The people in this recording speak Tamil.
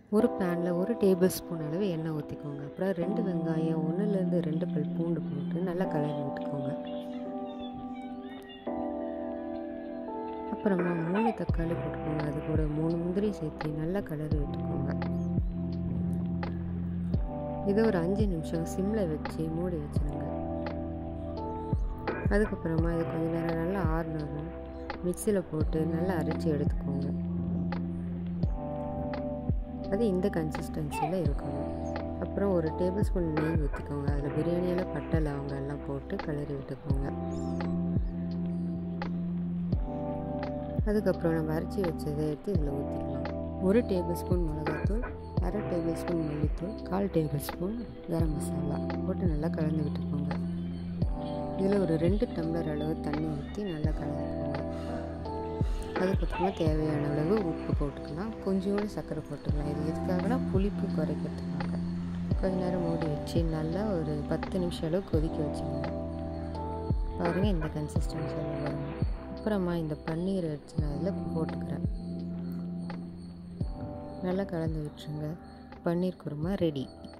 ஒரு பேனில் ஒரு டேபிள் ஸ்பூன் அளவு எண்ணெய் ஊற்றிக்கோங்க அப்புறம் ரெண்டு வெங்காயம் ஒன்றுலேருந்து ரெண்டு பல் பூண்டு போட்டு நல்லா கலரி விட்டுக்கோங்க அப்புறமா மூணு தக்காளி போட்டுக்கோங்க அது கூட மூணு முந்திரி சேர்த்து நல்லா கலரி விட்டுக்கோங்க இதை ஒரு அஞ்சு நிமிஷம் சிம்மில் வச்சு மூடி வச்சுருங்க அதுக்கப்புறமா இது கொஞ்ச நேரம் நல்லா ஆறுனதும் மிக்சியில் போட்டு நல்லா அரைச்சி எடுத்துக்கோங்க அது இந்த கன்சிஸ்டன்சியில் இருக்கணும் அப்புறம் ஒரு டேபிள் ஸ்பூன் நெய் ஊற்றிக்கோங்க அதில் பிரியாணியில் பட்டை லவங்கம் எல்லாம் போட்டு கிளறி விட்டுக்கோங்க அதுக்கப்புறம் நம்ம அரைச்சி வச்சதை எடுத்து இதில் ஊற்றிக்கலாம் ஒரு டேபிள் ஸ்பூன் மிளகாத்தூள் அரை டேபிள் ஸ்பூன் மல்லித்தூள் கால் டேபிள் ஸ்பூன் கரம் மசாலா போட்டு நல்லா கலந்து விட்டுக்கோங்க இதில் ஒரு ரெண்டு டம்ளர் அளவு தண்ணி ஊற்றி நல்லா கலந்துக்கோங்க அதுக்கப்புறமா தேவையான அளவு உப்பு போட்டுக்கலாம் கொஞ்சோண்டு சர்க்கரை போட்டுக்கலாம் இது எதுக்காகனா புளிப்பு குறைக்கிறதுக்காக கொஞ்ச நேரம் மூடி வச்சு நல்லா ஒரு பத்து நிமிஷம் அளவு கொதிக்க வச்சுக்கோங்க பாருங்கள் இந்த கன்சிஸ்டன்சியில் வரும் அப்புறமா இந்த பன்னீர் எடுத்து நான் இதில் போட்டுக்கிறேன் நல்லா கலந்து விட்டுருங்க பன்னீர் குருமா ரெடி